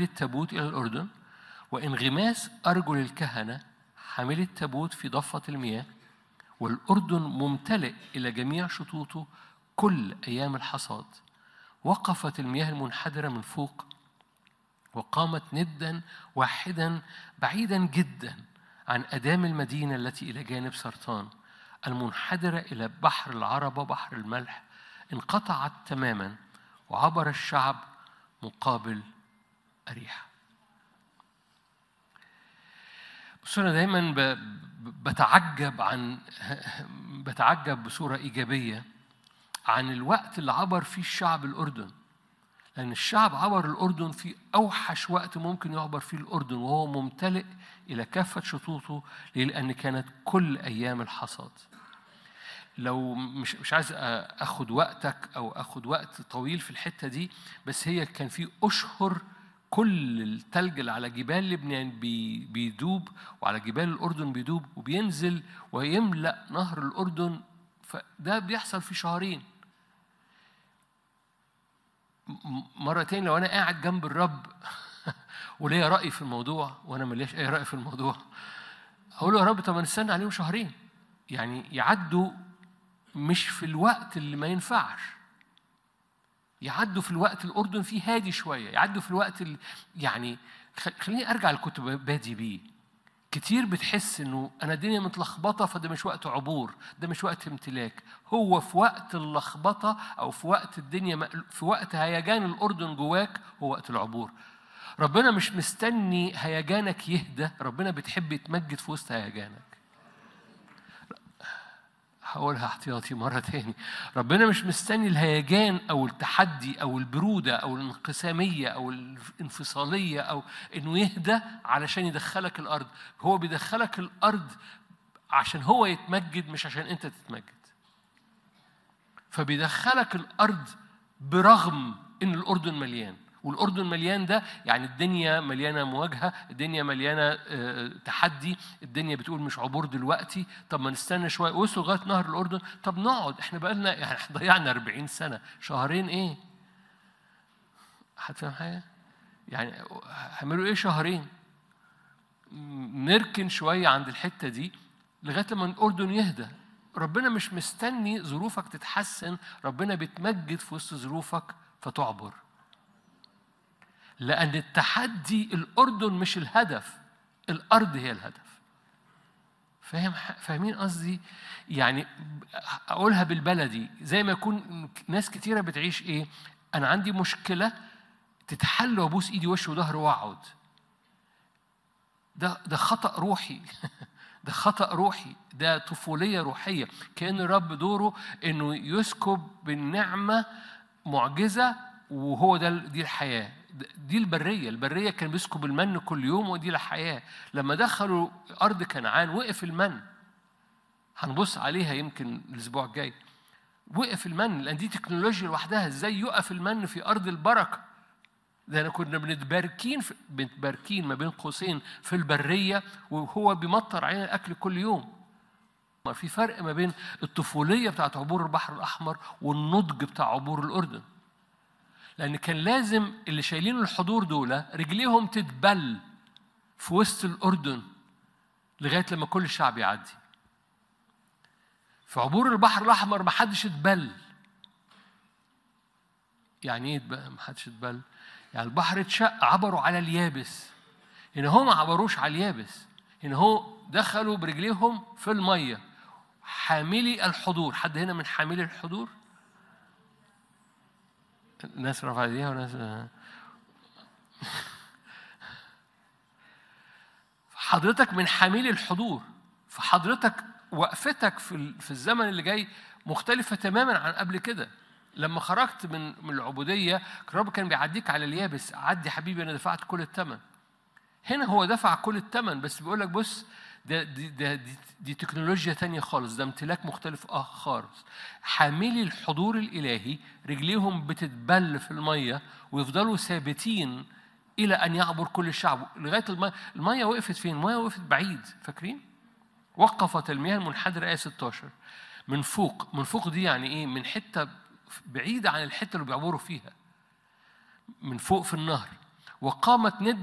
التابوت إلى الأردن وانغماس أرجل الكهنة حاملي التابوت في ضفة المياه والأردن ممتلئ إلى جميع شطوطه كل أيام الحصاد وقفت المياه المنحدرة من فوق وقامت ندا واحدا بعيدا جدا عن أدام المدينة التي إلى جانب سرطان المنحدرة إلى بحر العربة بحر الملح انقطعت تماما وعبر الشعب مقابل أريحة بص أنا دايما بتعجب عن بتعجب بصورة إيجابية عن الوقت اللي عبر فيه الشعب الأردن لأن الشعب عبر الأردن في أوحش وقت ممكن يعبر فيه الأردن وهو ممتلئ إلى كافة شطوطه لأن كانت كل أيام الحصاد لو مش مش عايز اخد وقتك او اخد وقت طويل في الحته دي بس هي كان في اشهر كل التلج اللي على جبال لبنان بي بيدوب وعلى جبال الاردن بيدوب وبينزل ويملا نهر الاردن فده بيحصل في شهرين مرة تاني لو أنا قاعد جنب الرب وليا رأي في الموضوع وأنا ملياش أي رأي في الموضوع أقول له يا رب طب ما نستنى عليهم شهرين يعني يعدوا مش في الوقت اللي ما ينفعش يعدوا في الوقت الأردن فيه هادي شوية يعدوا في الوقت اللي يعني خليني أرجع لكنت بادي بيه كتير بتحس انه انا الدنيا متلخبطه فده مش وقت عبور ده مش وقت امتلاك هو في وقت اللخبطه او في وقت الدنيا في وقت هيجان الاردن جواك هو وقت العبور ربنا مش مستني هيجانك يهدى ربنا بتحب يتمجد في وسط هيجانك هقولها احتياطي مرة تاني ربنا مش مستني الهيجان أو التحدي أو البرودة أو الانقسامية أو الانفصالية أو إنه يهدى علشان يدخلك الأرض هو بيدخلك الأرض عشان هو يتمجد مش عشان أنت تتمجد فبيدخلك الأرض برغم إن الأردن مليان والأردن مليان ده يعني الدنيا مليانة مواجهة الدنيا مليانة تحدي الدنيا بتقول مش عبور دلوقتي طب ما نستنى شوية وصلوا لغاية نهر الأردن طب نقعد احنا بقالنا يعني ضيعنا 40 سنة شهرين ايه حد فاهم حاجة يعني هيعملوا ايه شهرين نركن شوية عند الحتة دي لغاية لما الأردن يهدى ربنا مش مستني ظروفك تتحسن ربنا بيتمجد في وسط ظروفك فتعبر لأن التحدي الأردن مش الهدف الأرض هي الهدف فاهم فاهمين قصدي يعني أقولها بالبلدي زي ما يكون ناس كتيرة بتعيش إيه أنا عندي مشكلة تتحل وأبوس إيدي وش وظهر وأقعد ده ده خطأ روحي ده خطأ روحي ده طفولية روحية كأن الرب دوره إنه يسكب بالنعمة معجزة وهو ده دي الحياة دي البرية البرية كان بيسكب المن كل يوم ودي الحياة لما دخلوا أرض كنعان وقف المن هنبص عليها يمكن الأسبوع الجاي وقف المن لأن دي تكنولوجيا لوحدها إزاي يقف المن في أرض البركة ده أنا كنا بنتباركين في بنتباركين ما بين قوسين في البرية وهو بيمطر علينا الأكل كل يوم في فرق ما بين الطفولية بتاعت عبور البحر الأحمر والنضج بتاع عبور الأردن لأن كان لازم اللي شايلين الحضور دول رجليهم تتبل في وسط الأردن لغاية لما كل الشعب يعدي. في عبور البحر الأحمر ما حدش اتبل. يعني إيه ما حدش اتبل؟ يعني البحر اتشق عبروا على اليابس. هنا هو ما عبروش على اليابس. هنا هو دخلوا برجليهم في المية. حاملي الحضور، حد هنا من حاملي الحضور؟ ناس رفع ايديها وناس حضرتك من حاملي الحضور فحضرتك وقفتك في في الزمن اللي جاي مختلفة تماما عن قبل كده لما خرجت من من العبودية الرب كان بيعديك على اليابس عدي حبيبي أنا دفعت كل الثمن هنا هو دفع كل الثمن بس بيقول لك بص ده دي, ده دي, دي تكنولوجيا تانية خالص ده امتلاك مختلف اه خالص حاملي الحضور الإلهي رجليهم بتتبل في المية ويفضلوا ثابتين إلى أن يعبر كل الشعب لغاية المية المية وقفت فين؟ المية وقفت بعيد فاكرين؟ وقفت المياه المنحدرة آية 16 من فوق من فوق دي يعني إيه؟ من حتة بعيدة عن الحتة اللي بيعبروا فيها من فوق في النهر وقامت ند